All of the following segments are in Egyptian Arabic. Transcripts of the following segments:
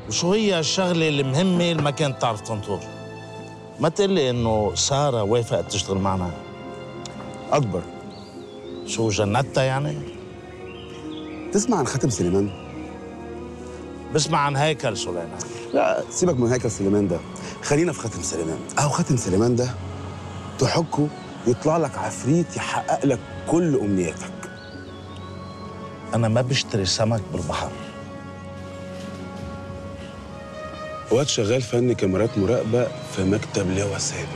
وشو هي الشغلة المهمة اللي ما كانت تعرف تنطر ما تقول لي إنه سارة وافقت تشتغل معنا اكبر شو جنتها يعني؟ تسمع عن خاتم سليمان بسمع عن هيكل سليمان لا سيبك من هيكل سليمان ده خلينا في خاتم سليمان اهو خاتم سليمان ده تحكه يطلع لك عفريت يحقق لك كل امنياتك أنا ما بشتري سمك بالبحر واد شغال فني كاميرات مراقبه في مكتب لواء سابق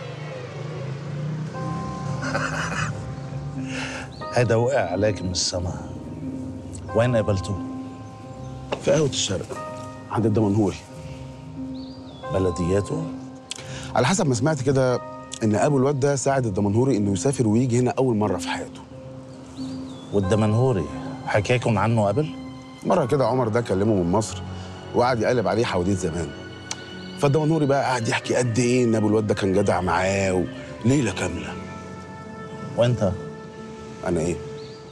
هيدا وقع عليك من السماء وين قابلته؟ في قهوه الشرق عند الدمنهوري بلدياته؟ على حسب ما سمعت كده ان ابو الواد ده ساعد الدمنهوري انه يسافر ويجي هنا اول مره في حياته والدمنهوري حكاكم عنه قبل؟ مره كده عمر ده كلمه من مصر وقعد يقلب عليه حواديت زمان فالدمنهوري بقى قعد يحكي قد ايه ان ابو الواد ده كان جدع معاه وليله كامله وانت انا ايه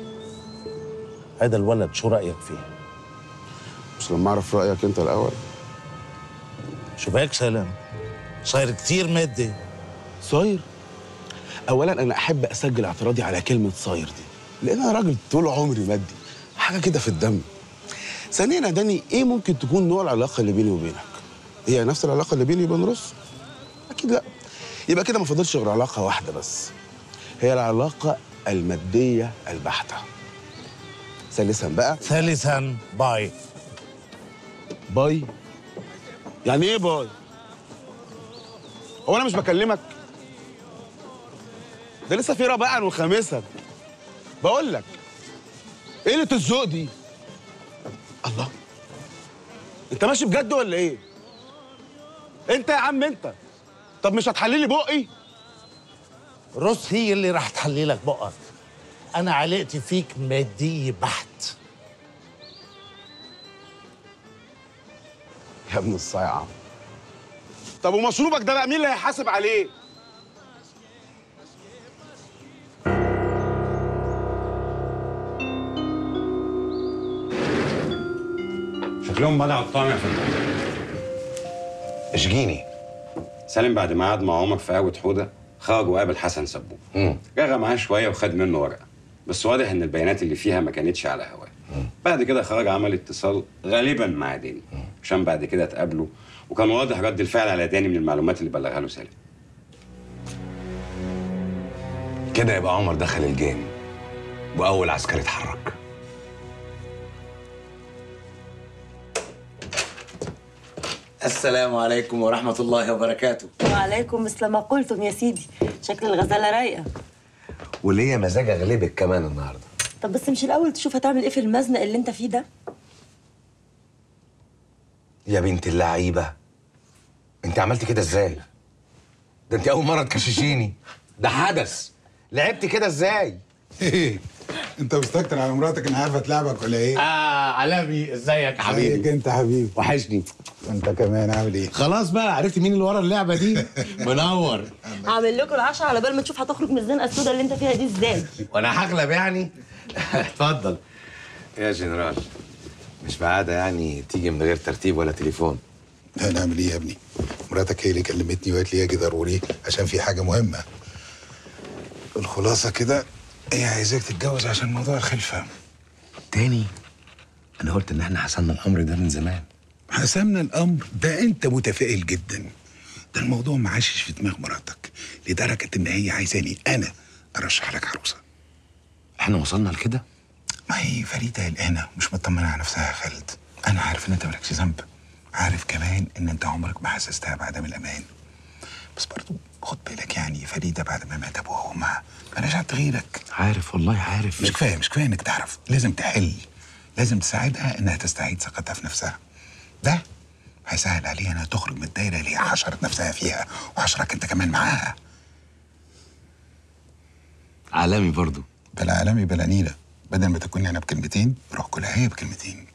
هيدا الولد شو رأيك فيه؟ مش لما اعرف رايك انت الاول شو بهيك سالم؟ صاير كتير مادي صاير اولا انا احب اسجل اعتراضي على كلمه صاير دي لان انا راجل طول عمري مادي حاجه كده في الدم ثانيا يا داني ايه ممكن تكون نوع العلاقه اللي بيني وبينك هي نفس العلاقه اللي بيني وبين روس اكيد لا يبقى كده ما فاضلش غير علاقه واحده بس هي العلاقه الماديه البحته ثالثا بقى ثالثا باي باي يعني ايه باي هو انا مش بكلمك ده لسه في رابعا وخامسا بقول لك ايه قله الذوق دي الله انت ماشي بجد ولا ايه انت يا عم انت طب مش هتحلي لي بقي روس هي اللي رح تحلي لك بقك أنا علاقتي فيك مادية بحت يا ابن الصيعه طب ومشروبك ده بقى مين اللي هيحاسب عليه شكلهم بدعوا الطعم في الموضوع اشجيني سالم بعد ما قعد مع عمر في قهوة حودة خرج وقابل حسن سبوه رغى معاه شوية وخد منه ورقة بس واضح إن البيانات اللي فيها ما كانتش على هواه بعد كده خرج عمل اتصال غالبا مع داني عشان بعد كده اتقابلوا وكان واضح رد الفعل على داني من المعلومات اللي بلغها له سالم كده يبقى عمر دخل الجيم واول عسكري اتحرك السلام عليكم ورحمة الله وبركاته وعليكم مثل ما قلتم يا سيدي شكل الغزالة رايقة وليا مزاج اغلبك كمان النهارده طب بس مش الأول تشوف هتعمل إيه في المزنق اللي أنت فيه ده يا بنت اللعيبه انت عملت كده ازاي ده انت اول مره تكششيني ده حدث لعبت كده ازاي ايه انت مستكتر على مراتك انها عارفه تلعبك ولا ايه؟ آه علامي ازيك يا ازيك انت حبيبي وحشني وانت كمان عامل ايه؟ خلاص بقى عرفت مين اللي ورا اللعبة دي منور هعمل لكم العشاء على بال ما تشوف هتخرج من الزنقة السوداء اللي أنت فيها دي إزاي وانا هغلب يعني اتفضل يا جنرال مش بعادة يعني تيجي من غير ترتيب ولا تليفون هنعمل ايه يا ابني؟ مراتك هي اللي كلمتني وقالت لي اجي ضروري عشان في حاجه مهمه. الخلاصه كده هي عايزاك تتجوز عشان موضوع الخلفه. تاني انا قلت ان احنا حسمنا الامر ده من زمان حسمنا الامر ده انت متفائل جدا. ده الموضوع معشش في دماغ مراتك لدرجه ان هي عايزاني انا ارشح لك عروسه. احنا وصلنا لكده ما هي فريده قلقانه مش مطمنه على نفسها يا خالد. انا عارف ان انت مالكش ذنب. عارف كمان ان انت عمرك ما حسستها بعدم الامان. بس برضو خد بالك يعني فريده بعد ما مات ابوها وامها مالهاش حد غيرك. عارف والله عارف مش كفايه مش كفايه انك تعرف لازم تحل لازم تساعدها انها تستعيد ثقتها في نفسها ده هيسهل عليها انها تخرج من الدايره اللي هي حشرت نفسها فيها وحشرك انت كمان معاها عالمي برضو بلا عالمي بلا نيله بدل ما تكون انا بكلمتين روح كلها هي بكلمتين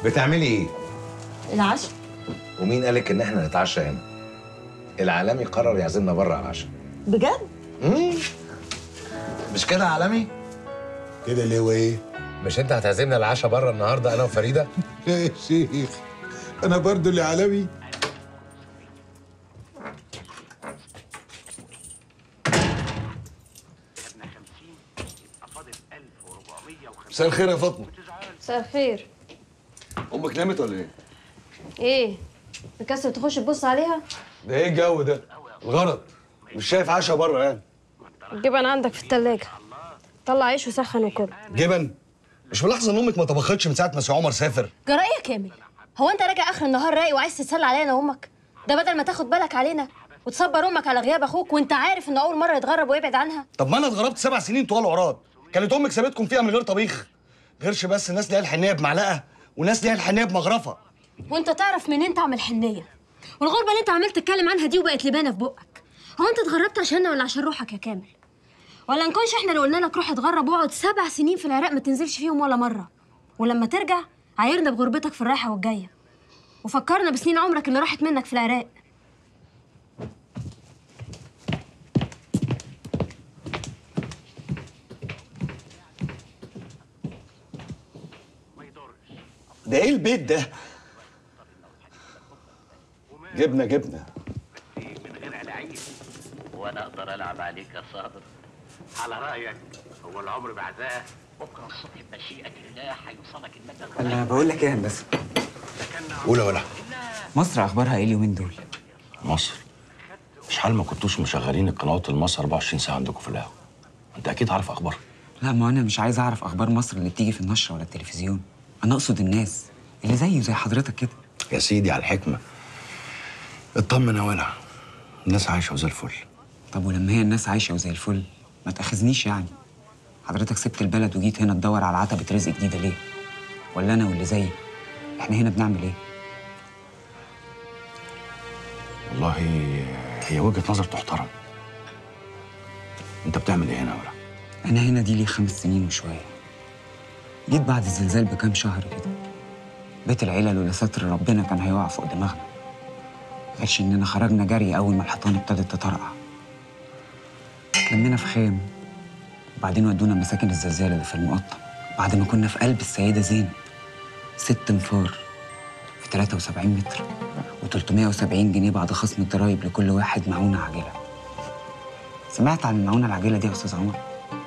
بتعملي ايه العشاء ومين قالك ان احنا نتعشى هنا العالمي قرر يعزمنا بره على العشاء بجد مش كده يا عالمي كده اللي هو ايه؟ مش انت هتعزمنا العشاء بره النهارده انا وفريده لا يا شيخ انا برضو اللي عالمي مساء الخير يا فاطمه مساء الخير امك نامت ولا ايه ايه مكسل تخش تبص عليها ده ايه الجو ده الغرض مش شايف عشاء بره يعني الجبن عندك في التلاجة طلع عيش وسخن وكل جبن مش ملاحظه ان امك ما طبختش من ساعه ما سي عمر سافر جرى ايه يا كامل هو انت راجع اخر النهار رايق وعايز تتسلى علينا وامك ده بدل ما تاخد بالك علينا وتصبر امك على غياب اخوك وانت عارف انه اول مره يتغرب ويبعد عنها طب ما انا اتغربت سبع سنين طوال عراض كانت امك سابتكم فيها من غير طبيخ غيرش بس الناس ليها الحنيه بمعلقه وناس ليها الحنيه بمغرفه وانت تعرف منين تعمل حنيه والغربه اللي انت عمال تتكلم عنها دي وبقت لبانه في بقك هو انت اتغربت عشاننا ولا عشان روحك يا كامل ولا نكونش احنا اللي قلنا لك روح اتغرب واقعد سبع سنين في العراق ما تنزلش فيهم ولا مره ولما ترجع عايرنا بغربتك في الرايحه والجايه وفكرنا بسنين عمرك اللي راحت منك في العراق ده ايه البيت ده جبنه جبنه من غير العيب وانا اقدر العب عليك يا صابر على رايك هو العمر بعزاه بكره الصبح بمشيئه الله هيوصلك المدى انا بقول لك ايه يا هندسه قول يا ولا مصر اخبارها ايه اليومين دول مصر مش حال ما كنتوش مشغلين القنوات المصر 24 ساعه عندكم في القهوه انت اكيد عارف اخبارها لا ما انا مش عايز اعرف اخبار مصر اللي بتيجي في النشره ولا التلفزيون انا اقصد الناس اللي زيه زي حضرتك كده يا سيدي على الحكمه اطمن يا ولع الناس عايشه وزي الفل طب ولما هي الناس عايشه وزي الفل ما تاخذنيش يعني حضرتك سبت البلد وجيت هنا تدور على عتبه رزق جديده ليه ولا انا واللي زيي احنا هنا بنعمل ايه والله هي وجهه نظر تحترم انت بتعمل ايه هنا يا ولع انا هنا دي لي خمس سنين وشويه جيت بعد الزلزال بكام شهر كده بيت العيله لولا ستر ربنا كان هيقع فوق دماغنا غيرش اننا خرجنا جري اول ما الحيطان ابتدت تطرقع اتلمينا في خيم وبعدين ودونا مساكن الزلزال اللي في المقطم بعد ما كنا في قلب السيده زينب ست انفار في 73 متر و370 جنيه بعد خصم الضرايب لكل واحد معونه عاجله سمعت عن المعونه العاجله دي يا استاذ عمر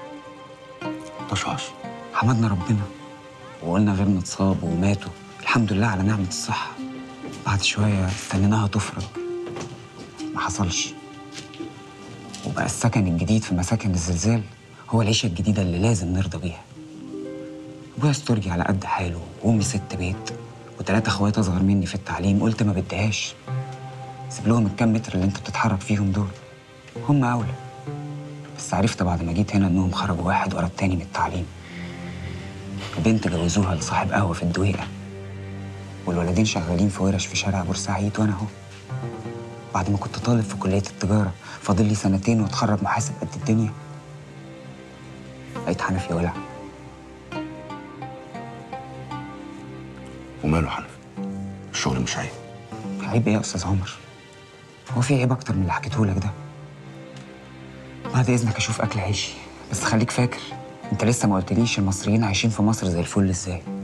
طشاش حمدنا ربنا وقلنا غيرنا اتصابوا وماتوا الحمد لله على نعمة الصحة بعد شوية استنيناها تفرج ما حصلش وبقى السكن الجديد في مساكن الزلزال هو العيشة الجديدة اللي لازم نرضى بيها أبويا استرجي على قد حاله وأمي ست بيت وتلاتة أخوات أصغر مني في التعليم قلت ما بديهاش سيب لهم الكام متر اللي أنت بتتحرك فيهم دول هم أولى بس عرفت بعد ما جيت هنا إنهم خرجوا واحد ورا التاني من التعليم بنت جوزوها لصاحب قهوة في الدويقة والولدين شغالين في ورش في شارع بورسعيد وأنا أهو بعد ما كنت طالب في كلية التجارة فاضل لي سنتين واتخرج محاسب قد الدنيا لقيت حنفي ولع وماله حنفي الشغل مش عيب عيب ايه يا استاذ عمر هو في عيب اكتر من اللي حكيته لك ده بعد اذنك اشوف اكل عيشي بس خليك فاكر انت لسه ما قلتليش المصريين عايشين في مصر زي الفل ازاي